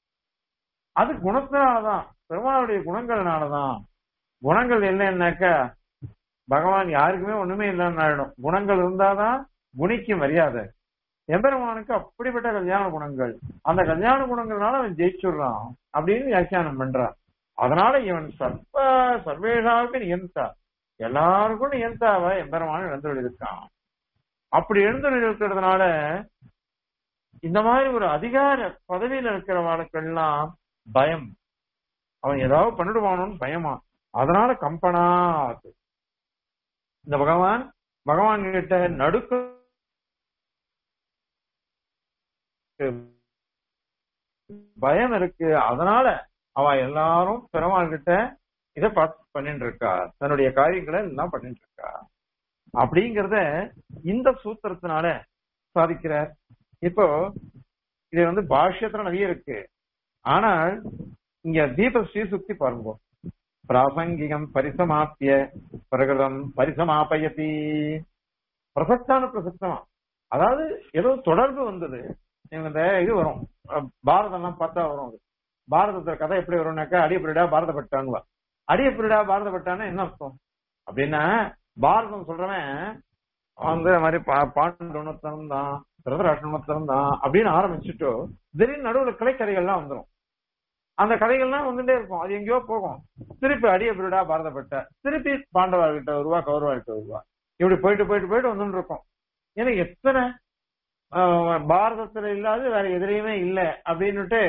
அது குணத்தினாலதான் பெருமாளுடைய குணங்கள்னாலதான் குணங்கள் இல்லைன்னாக்கா பகவான் யாருக்குமே ஒண்ணுமே இல்லைன்னு ஆயிடும் குணங்கள் இருந்தாதான் குணிக்கு மரியாதை எம்பெருமானுக்கு அப்படிப்பட்ட கல்யாண குணங்கள் அந்த கல்யாண குணங்கள்னால அவன் ஜெயிச்சுடுறான் அப்படின்னு வியாக்கியானம் பண்றான் அதனால இவன் சர்வ சர்வேஷாவுக்கு நியந்தா எல்லாருக்கும் நியந்தாவ எம்பெருமான எழுந்து இருக்கான் அப்படி எழுந்து இருக்கிறதுனால இந்த மாதிரி ஒரு அதிகார பதவியில இருக்கிறவனுக்கெல்லாம் பயம் அவன் ஏதாவது பண்ணிடுவானோன்னு பயமா அதனால கம்பனா இந்த பகவான் பகவான் கிட்ட நடுக்க பயம் இருக்கு அதனால அவ எல்லாரும் பெருமாள் கிட்ட இத பார்த்து பண்ணிட்டு இருக்கா தன்னுடைய காரியங்களை எல்லாம் பண்ணிட்டு இருக்கா அப்படிங்கறத இந்த சூத்திரத்தினால சாதிக்கிறார் இப்போ இது வந்து பாஷ்யத்துல நிறைய இருக்கு ஆனால் இங்க தீப ஸ்ரீசுக்தி பாருங்க பிராசங்கிகம் பரிசமாப்பிய பிரகிருதம் பரிசமாப்பயதி பிரசக்தான பிரசக்தமா அதாவது ஏதோ தொடர்பு வந்தது இவங்க இந்த இது வரும் அஹ் பாரதம் எல்லாம் பார்த்தா வரும் அது பாரதத்துல கதை எப்படி வரும்னாக்கா அடியப்படிடா பாரதப்பட்டான்வா அடியப்படிடா பாரதப்பட்டான்னா என்ன அர்த்தம் அப்படின்னா பாரதம் சொல்றவன் வந்து இந்த மாதிரி பா- பாண்டு உணர்த்தனம் தான் திருதராஷ்டிரம் உணர்த்தனம் தான் அப்படின்னு ஆரம்பிச்சுட்டு திடீர்னு நடுவுல கிளைக்கதைகள்லாம் வந்துரும் அந்த கதைகள்லாம் வந்துட்டே இருக்கும் அது எங்கேயோ போகும் திருப்பி அடியப்படிடா பாரதப்பட்ட திருப்பி பாண்டவர்கிட்ட வருவா கௌரவர்கிட்ட வருவா இப்படி போயிட்டு போயிட்டு போயிட்டு வந்துட்டு இருக்கோம் ஏன்னா எத்தனை ஆஹ், பாரதத்துல இல்லாத வேற எதிரையுமே இல்ல அப்படின்னுட்டு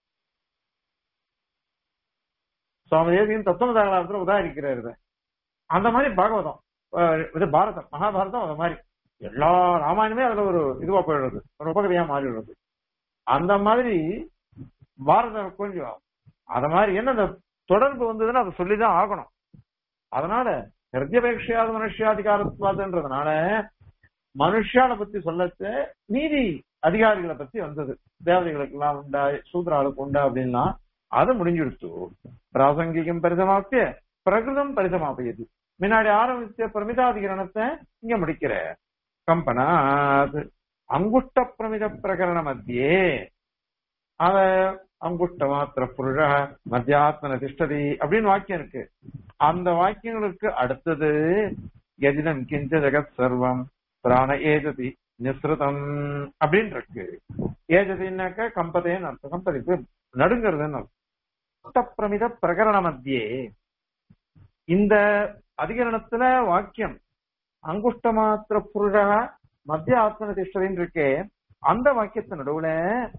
சுவாமி தேசியன் தத்துவதாகலத்துல உதாரிக்கிறார் இதை. அந்த மாதிரி பாகவதம் ஆஹ், இது பாரதம் மகாபாரதம் அது மாதிரி எல்லா ராமாயணமே அதுல ஒரு இதுவா போயிடுறது ஒரு உபகதையா மாறிடுறது அந்த மாதிரி பாரதம் கொஞ்சம் அத மாதிரி என்ன அந்த தொடர்பு வந்ததுன்னா அதை சொல்லிதான் ஆகணும் அதனால ஹிருத்யபேட்சையாத மனுஷியாதிகாரத்துவாதுன்றதுனால மனுஷால பத்தி சொல்லச்ச நீதி அதிகாரிகளை பத்தி வந்தது தேவதைகளுக்கு எல்லாம் உண்டா சூத்ராளுக்கு உண்டா அப்படின்னா அது முடிஞ்சிடுச்சு பிராசங்கிகம் பரிசமாப்பிய பிரகிருதம் பரிசமாப்பியது முன்னாடி ஆரம்பிச்ச பிரமிதாதிகரணத்தை இங்க முடிக்கிற கம்பனாத் அங்குஷ்ட பிரமித பிரகரண மத்தியே அத அங்குஷ்ட மாத்திர புருஷ மத்தியாத்மன திஷ்டதி அப்படின்னு வாக்கியம் இருக்கு அந்த வாக்கியங்களுக்கு அடுத்தது எதினம் கிஞ்ச ஜெகத் சர்வம் பிராண ஏஜதி நிஸ்ருதம் அப்படின்னு இருக்கு ஏஜதின்னாக்க கம்பதேன்னு அர்த்தம் கம்பதிப்பு நடுங்கிறதுன்னு அர்த்தம் அஷ்டப்பிரமித பிரகரண மத்தியே இந்த அதிகரணத்துல வாக்கியம் அங்குஷ்ட மாத்திர புருஷ மத்திய ஆத்மன திஷ்டதின்னு இருக்கே அந்த வாக்கியத்து நடுவுல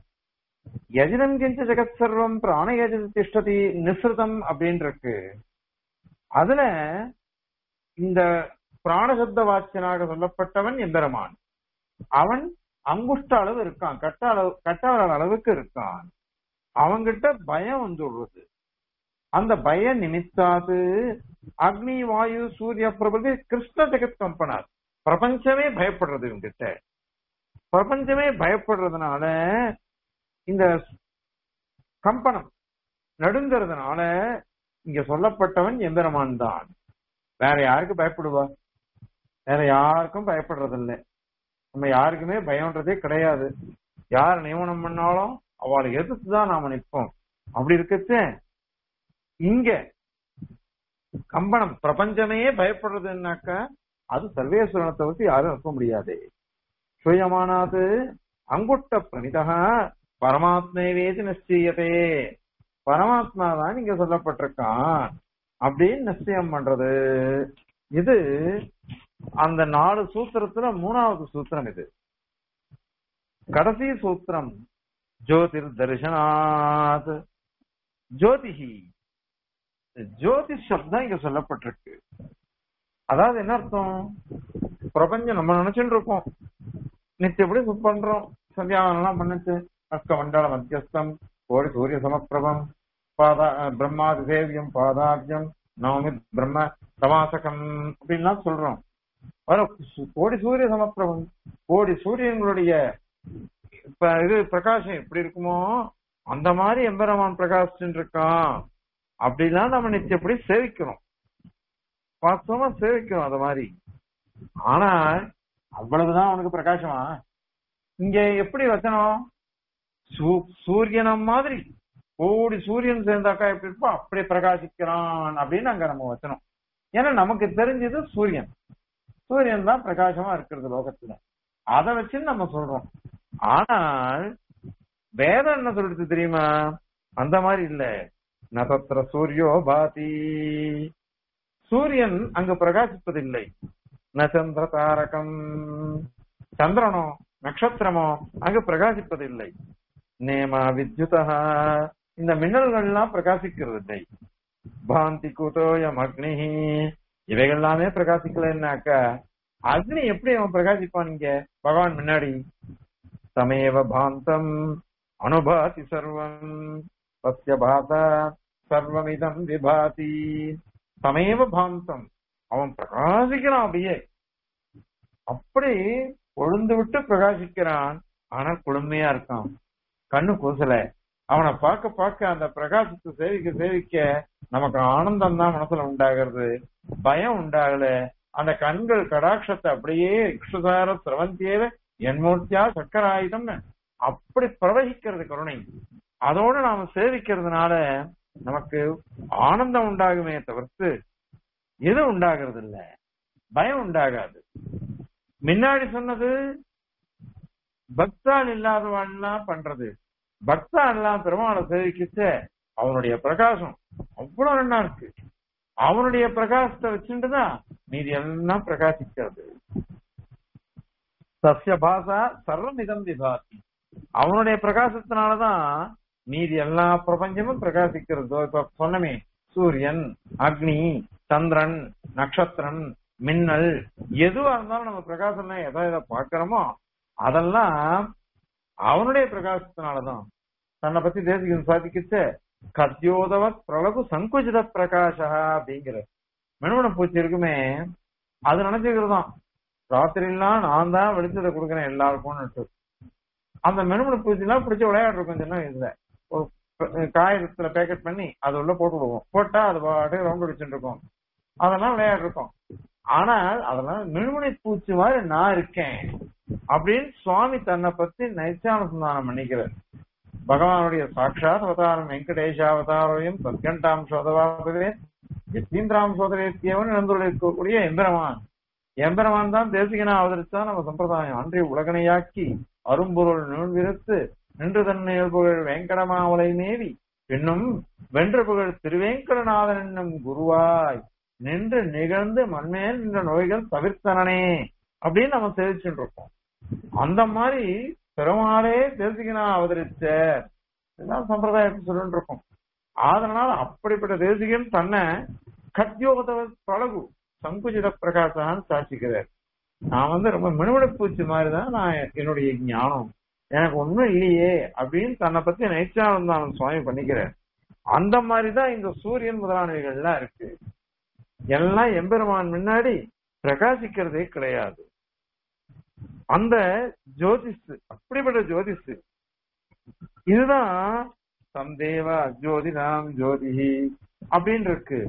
யஜனம் கிஞ்ச ஜெகத் சர்வம் பிராண யஜதி திஷ்டதி நிஸ்ருதம் அப்படின்னு இருக்கு அதுல இந்த பிராணசப்த வாக்கியனாக சொல்லப்பட்டவன் எம்பெருமான் அவன் அங்குஷ்ட அளவு இருக்கான் கட்ட அளவு கட்டவர அளவுக்கு இருக்கான் அவங்கிட்ட பயம் வந்துடுறது அந்த பய நிமித்தாது அக்னி வாயு சூரிய பிரபதி கிருஷ்ண ஜெகத் கம்பனார் பிரபஞ்சமே பயப்படுறது இவங்கிட்ட பிரபஞ்சமே பயப்படுறதுனால இந்த கம்பனம் நடுங்கிறதுனால இங்க சொல்லப்பட்டவன் எம்பெருமான் தான் வேற யாருக்கு பயப்படுவா வேற யாருக்கும் பயப்படுறதில்லை நம்ம யாருக்குமே பயம்ன்றதே கிடையாது யார் நியமனம் பண்ணாலும் அவளை எதிர்த்து தான் நாம நிற்போம் அப்படி இருக்கச்சே இங்க கம்பனம் பிரபஞ்சமே பயப்படுறதுன்னாக்கா அது சர்வேஸ்வரனத்தை வச்சு யாரும் இருக்க முடியாது சுயமானாது அங்குட்ட பிரமிதா பரமாத்மேவேதி நிச்சயத்தே பரமாத்மா தான் இங்க சொல்லப்பட்டிருக்கான் அப்படின்னு நிச்சயம் பண்றது இது அந்த நாலு சூத்திரத்துல மூணாவது சூத்திரம் இது கடைசி சூத்திரம் ஜோதிர் தரிசனாத் ஜோதிஹி ஜோதி சப்தம் இங்க சொல்லப்பட்டிருக்கு அதாவது என்ன அர்த்தம் பிரபஞ்சம் நம்ம நினைச்சுட்டு இருக்கோம் நித்தியப்படி சுத் பண்றோம் சந்தியாவனம் எல்லாம் பண்ணிச்சு அஸ்க மண்டல மத்தியஸ்தம் கோடி சூரிய சமப்பிரபம் பாதா பிரம்மாதி சேவியம் பாதாபியம் நவமி பிரம்ம சமாசகம் அப்படின்லாம் சொல்றோம் வர கோடி சூரிய சமப்பிரபம் கோடி சூரியன்களுடைய இப்ப இது பிரகாசம் எப்படி இருக்குமோ அந்த மாதிரி எம்பெருமான் பிரகாசிச்சுட்டு இருக்கான் அப்படிலாம் நம்ம நித்தியப்படி சேவிக்கிறோம் வாஸ்தவமா சேவிக்கிறோம் அது மாதிரி ஆனா அவ்வளவுதான் அவனுக்கு பிரகாசமா இங்க எப்படி வச்சனம் சூ- சூரியனம் மாதிரி கோடி சூரியன் சேர்ந்தாக்கா எப்படி இருப்போ அப்படியே பிரகாசிக்கிறான் அப்படின்னு அங்க நம்ம வச்சனம் ஏன்னா நமக்கு தெரிஞ்சது சூரியன் சூரியன் தான் பிரகாசமா இருக்கிறது லோகத்துல அதை வச்சு நம்ம சொல்றோம் ஆனால் வேதம் என்ன சொல்றது தெரியுமா அந்த மாதிரி இல்ல ந தத்ர சூரியோ பாதி சூரியன் அங்கு பிரகாசிப்பதில்லை ந சந்திர தாரகம் சந்திரனோ நட்சத்திரமோ அங்கு பிரகாசிப்பதில்லை நேமா வித்யுதா இந்த மின்னல்கள்லாம் பிரகாசிக்கிறதில்லை பாந்தி குதோயம் அக்னி இவைகள் எல்லாமே பிரகாசிக்கலன்னாக்க அக்னி எப்படி அவன் பிரகாசிப்பான் இங்க பகவான் முன்னாடி சமேவ பாந்தம் அனுபாதி சர்வம் பஸ்ய பாதா சர்வமிதம் விபாதி சமேவ பாந்தம் அவன் பிரகாசிக்கிறான் அப்படியே அப்படி கொழுந்து விட்டு பிரகாசிக்கிறான் ஆனா குளுமையா இருக்கான் கண்ணு கூசல அவனை பார்க்க பார்க்க அந்த பிரகாசத்தை சேவிக்க சேவிக்க நமக்கு ஆனந்தம் தான் மனசுல உண்டாகிறது பயம் உண்டாகல அந்த கண்கள் கடாட்சத்தை அப்படியே இக்ஷுதார சிரவந்தியேவ என்மூர்த்தியா சக்கராயுதம் அப்படி பிரவகிக்கிறது கருணை அதோட நாம சேவிக்கிறதுனால நமக்கு ஆனந்தம் உண்டாகுமே தவிர்த்து எது உண்டாகிறது இல்ல பயம் உண்டாகாது முன்னாடி சொன்னது பக்தால் இல்லாதவாள்லாம் பண்றது பக்தா எல்லாம் பெருமாளை சேவிக்கிச்ச அவனுடைய பிரகாசம் அவ்வளவு நல்லா இருக்கு அவனுடைய பிரகாசத்தை வச்சுட்டுதான் மீதி எல்லாம் பிரகாசிக்கிறது சசிய பாசா சர்வமிதம் விபாதி அவனுடைய பிரகாசத்தினாலதான் மீதி எல்லா பிரபஞ்சமும் பிரகாசிக்கிறது இப்ப சொன்னமே சூரியன் அக்னி சந்திரன் நட்சத்திரம் மின்னல் எதுவா இருந்தாலும் நம்ம பிரகாசம் எதை எதை பார்க்கிறோமோ அதெல்லாம் அவனுடைய பிரகாசத்தினாலதான் தன்னை பத்தி தேசிகன் சாதிக்கிச்ச கத்யோதவ பிரலகு சங்குஜித பிரகாஷா அப்படிங்கிற மெனுவன பூச்சி இருக்குமே அது நினைச்சுக்கிறதாம் ராத்திரிலாம் நான் தான் வெளிச்சத்தை கொடுக்குறேன் எல்லாருக்கும் அந்த மெனுமன பூச்சிலாம் பிடிச்ச விளையாடுற கொஞ்சம் நேரம் இதுல ஒரு காகிதத்துல பேக்கெட் பண்ணி அது உள்ள போட்டு விடுவோம் போட்டா அது பாட்டு ரவுண்ட் அடிச்சுட்டு இருக்கும் அதெல்லாம் விளையாடு இருக்கும் ஆனால் அதெல்லாம் மினுமனை பூச்சி மாதிரி நான் இருக்கேன் அப்படின்னு சுவாமி தன்னை பத்தி நைச்சானுசந்தானம் பண்ணிக்கிறார் பகவானுடைய சாட்சாத் அவதாரம் வெங்கடேஷ அவதாரம் சத்கண்டாம் சோதவாபதே யத்தீந்திராம் சோதரேத்தியவன் நடந்துள்ள எம்பெருமான் எம்பெருமான் தான் தேசிகனா அவதரிச்சா நம்ம சம்பிரதாயம் அன்றைய உலகனையாக்கி அரும்பொருள் நூல்விருத்து நின்று தன்னை புகழ் வெங்கடமாவலை மேவி இன்னும் வென்று புகழ் திருவேங்கடநாதன் என்னும் குருவாய் நின்று நிகழ்ந்து மண்மேல் நின்ற நோய்கள் தவிர்த்தனனே அப்படின்னு நம்ம தெரிவிச்சுட்டு இருக்கோம் அந்த மாதிரி பெருமாளே தேசிகனா அவதரிச்ச இதெல்லாம் சம்பிரதாயத்தை சொல்லிட்டு இருக்கோம் அதனால அப்படிப்பட்ட தேசிகன் தன்னை கத்யோகத பழகு சங்குஜித பிரகாசான்னு சாட்சிக்கிறார் நான் வந்து ரொம்ப மினுமிடப்பூச்சி மாதிரிதான் நான் என்னுடைய ஞானம் எனக்கு ஒண்ணும் இல்லையே அப்படின்னு தன்னை பத்தி நைச்சானந்தானம் சுவாமி பண்ணிக்கிறார் அந்த மாதிரிதான் இந்த சூரியன் முதலானவைகள்லாம் இருக்கு எல்லாம் எம்பெருமான் முன்னாடி பிரகாசிக்கிறதே கிடையாது அந்த ஜோதிஷ் அப்படிப்பட்ட ஜோதிஷ் இதுதான் சந்தேவ ஜோதிராம் ஜோதிஹி அப்படின்னு இருக்கு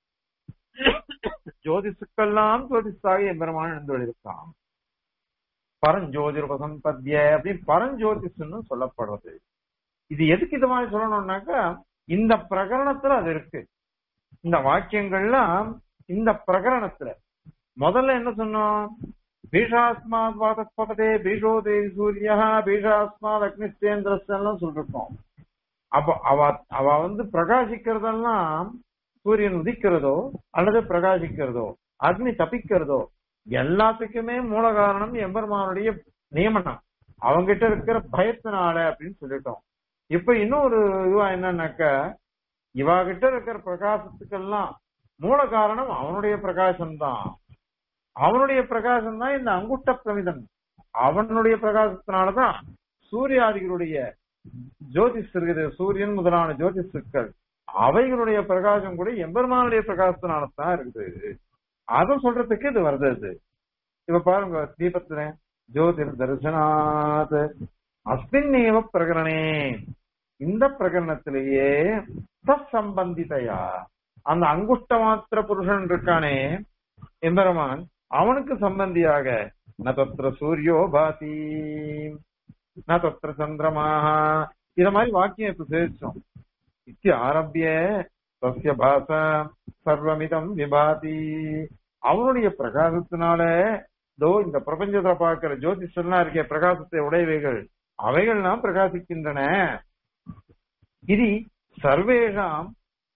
ஜோதிஷுக்கெல்லாம் ஜோதிஷாக எம்பெருமான் எழுந்துள்ளிருக்கான் பரஞ்சோதிர் உபசம்பத்திய அப்படின்னு பரஞ்சோதிஷ்னு சொல்லப்படுறது இது எதுக்கு இது மாதிரி சொல்லணும்னாக்கா இந்த பிரகரணத்துல அது இருக்கு இந்த வாக்கியங்கள்லாம் இந்த பிரகரணத்துல முதல்ல என்ன சொன்னோம் பீஷாஸ்மாத் வாதப்பதே பீஷோதே சூரியா பீஷாஸ்மாத் அக்னிஸ்தேந்திரஸ்லாம் சொல்லிருக்கோம் அப்ப அவ அவ வந்து பிரகாசிக்கிறதெல்லாம் சூரியன் உதிக்கிறதோ அல்லது பிரகாசிக்கிறதோ அக்னி தப்பிக்கிறதோ எல்லாத்துக்குமே மூல காரணம் எம்பெருமானுடைய நியமனம் அவங்கிட்ட இருக்கிற பயத்தினால அப்படின்னு சொல்லிட்டோம் இப்ப இன்னொரு இதுவா என்னன்னாக்க இவா கிட்ட இருக்கிற பிரகாசத்துக்கெல்லாம் மூல காரணம் அவனுடைய பிரகாசம் தான் அவனுடைய பிரகாசம் தான் இந்த அங்குட்ட பிரமிதன் அவனுடைய பிரகாசத்தினாலதான் சூரியாதிகளுடைய ஜோதிஷ் இருக்குது சூரியன் முதலான ஜோதிஷுக்கள் அவைகளுடைய பிரகாசம் கூட எம்பெருமானுடைய பிரகாசத்தினால தான் இருக்குது அத சொல்றதுக்கு இது வருது இது இப்ப பாருங்க தீபத்துல ஜோதிர் தரிசனாத் அஸ்மின்னேவ பிரகரணே இந்த பிரகரணத்திலேயே சம்பந்திதையா அந்த அங்குஷ்ட மாத்திர புருஷன் இருக்கானே எம்பெருமான் அவனுக்கு சம்பந்தியாக ந தத்திர சூரியோ பாதி ந தத்திர சந்திரமாக இத மாதிரி வாக்கியம் இப்ப சேவிச்சோம் இத்தி ஆரம்பிய சசிய பாச சர்வமிதம் விபாதி அவனுடைய பிரகாசத்தினால தோ இந்த பிரபஞ்சத்தை பார்க்கிற ஜோதிஷன்லாம் இருக்க பிரகாசத்தை உடையவைகள் அவைகள் நாம் பிரகாசிக்கின்றன இது சர்வேஷாம்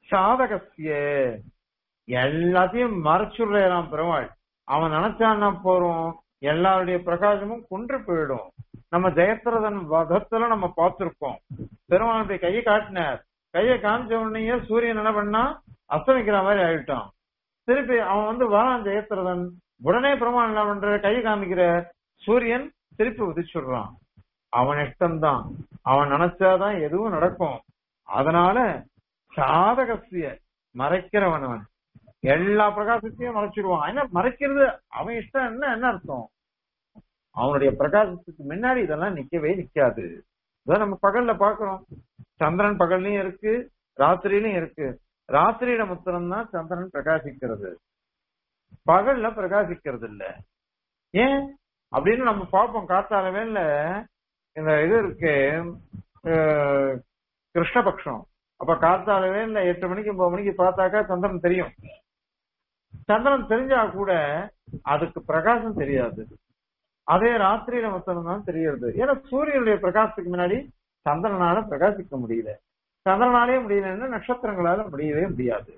சாதகசிய எல்லாத்தையும் மறைச்சுடுறான் பெருமாள் அவன் நினைச்சான்னா போறோம் எல்லாருடைய பிரகாசமும் குன்று போயிடும் நம்ம ஜெயத்ரதன் வதத்துல நம்ம பார்த்திருக்கோம் பெருமாளுடைய கையை காட்டினார் கையை காமிச்ச உடனே சூரியன் என்ன பண்ணா அஸ்தமிக்கிற மாதிரி ஆயிட்டான் திருப்பி அவன் வந்து வரான் ஜெயத்ரதன் உடனே பெருமாள் என்ன பண்ற கையை காமிக்கிற சூரியன் திருப்பி உதிச்சுடுறான் அவன் இஷ்டம்தான் அவன் நினைச்சாதான் எதுவும் நடக்கும் அதனால சாதகசிய மறைக்கிறவன் அவன் எல்லா பிரகாசத்தையும் மறைச்சிடுவான் என்ன மறைக்கிறது அவன் இஷ்டம் என்ன என்ன அர்த்தம் அவனுடைய பிரகாசத்துக்கு முன்னாடி இதெல்லாம் நிக்கவே நிக்காது இதான் நம்ம பகல்ல பாக்குறோம் சந்திரன் பகல்லையும் இருக்கு ராத்திரியிலும் இருக்கு ராத்திரியில மாத்திரம்தான் சந்திரன் பிரகாசிக்கிறது பகல்ல பிரகாசிக்கிறது இல்ல ஏன் அப்படின்னு நம்ம பார்ப்போம் காத்தால வேல இந்த இது இருக்கு அஹ், கிருஷ்ணபக்ஷம் அப்ப காத்தால வேல எட்டு மணிக்கு ஒன்பது மணிக்கு பார்த்தாக்கா சந்திரன் தெரியும் சந்திரன் தெரிஞ்சா கூட அதுக்கு பிரகாசம் தெரியாது அதே ராத்திரியில மொத்தம் தான் தெரியுது ஏன்னா சூரியனுடைய பிரகாசத்துக்கு முன்னாடி சந்திரனால பிரகாசிக்க முடியல சந்திரனாலே முடியலன்னா நட்சத்திரங்களால முடியவே முடியாது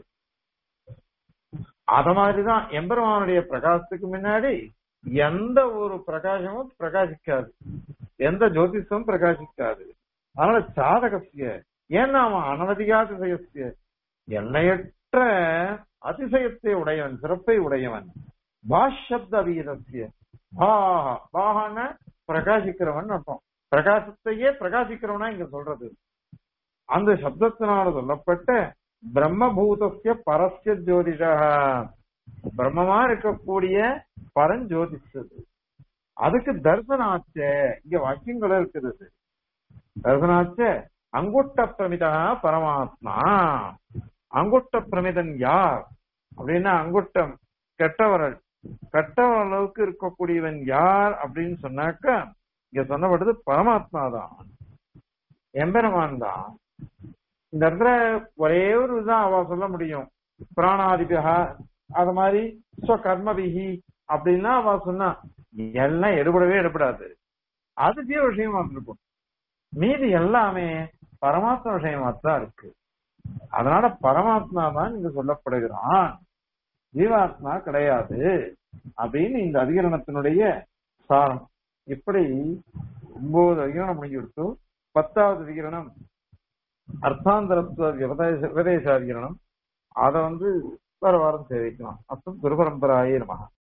அத மாதிரிதான் எம்பெருமானுடைய பிரகாசத்துக்கு முன்னாடி எந்த ஒரு பிரகாசமும் பிரகாசிக்காது எந்த ஜோதிஷமும் பிரகாசிக்காது அதனால சாதகசிய ஏன்னா அவன் அனவதிகாதிசயசிய எல்லையற்ற அதிசயத்தை உடையவன் சிறப்பை உடையவன் பாஷப்த வீரசிய பாஹா பாஹான பிரகாசிக்கிறவன் அர்த்தம் பிரகாசத்தையே பிரகாசிக்கிறவனா இங்க சொல்றது அந்த சப்தத்தினால சொல்லப்பட்ட பிரம்மபூதஸ்ய பரஸ்ய ஜோதிஷா பிரம்மமா இருக்கக்கூடிய பரஞ்சோதிஷது அதுக்கு தர்சனாச்ச இங்க வாக்கியங்கள் இருக்குது தர்சனாச்ச அங்குட்ட பிரமிதா பரமாத்மா அங்குட்ட பிரமிதன் யார் அப்படின்னா அங்குட்டம் கெட்டவர்கள் கெட்டவர் அளவுக்கு இருக்கக்கூடியவன் யார் அப்படின்னு சொன்னாக்க இங்க சொன்னப்பட்டது பரமாத்மா தான் எம்பெருமான் தான் இந்த இடத்துல ஒரே ஒரு இதுதான் அவ சொல்ல முடியும் பிராணாதிபிகா அது மாதிரி ஸ்வகர்மபிகி அப்படின்னா அவ சொன்னா எல்லாம் எடுபடவே எடுபடாது அது ஜீவ விஷயமா இருக்கும் மீதி எல்லாமே பரமாத்மா விஷயமா தான் இருக்கு அதனால பரமாத்மா தான் இங்க சொல்லப்படுகிறான் ஜீவாத்மா கிடையாது அப்படின்னு இந்த அதிகரணத்தினுடைய சாரம் இப்படி ஒன்பது அதிகரணம் முடிஞ்சு கொடுத்து பத்தாவது அதிகரணம் அர்த்தாந்தரத்துவ விபதேச விபதேசாதிகரணம் அதை வந்து வேற வாரம் சேவிக்கலாம் அப்புறம் குருபரம்பராயே நமகா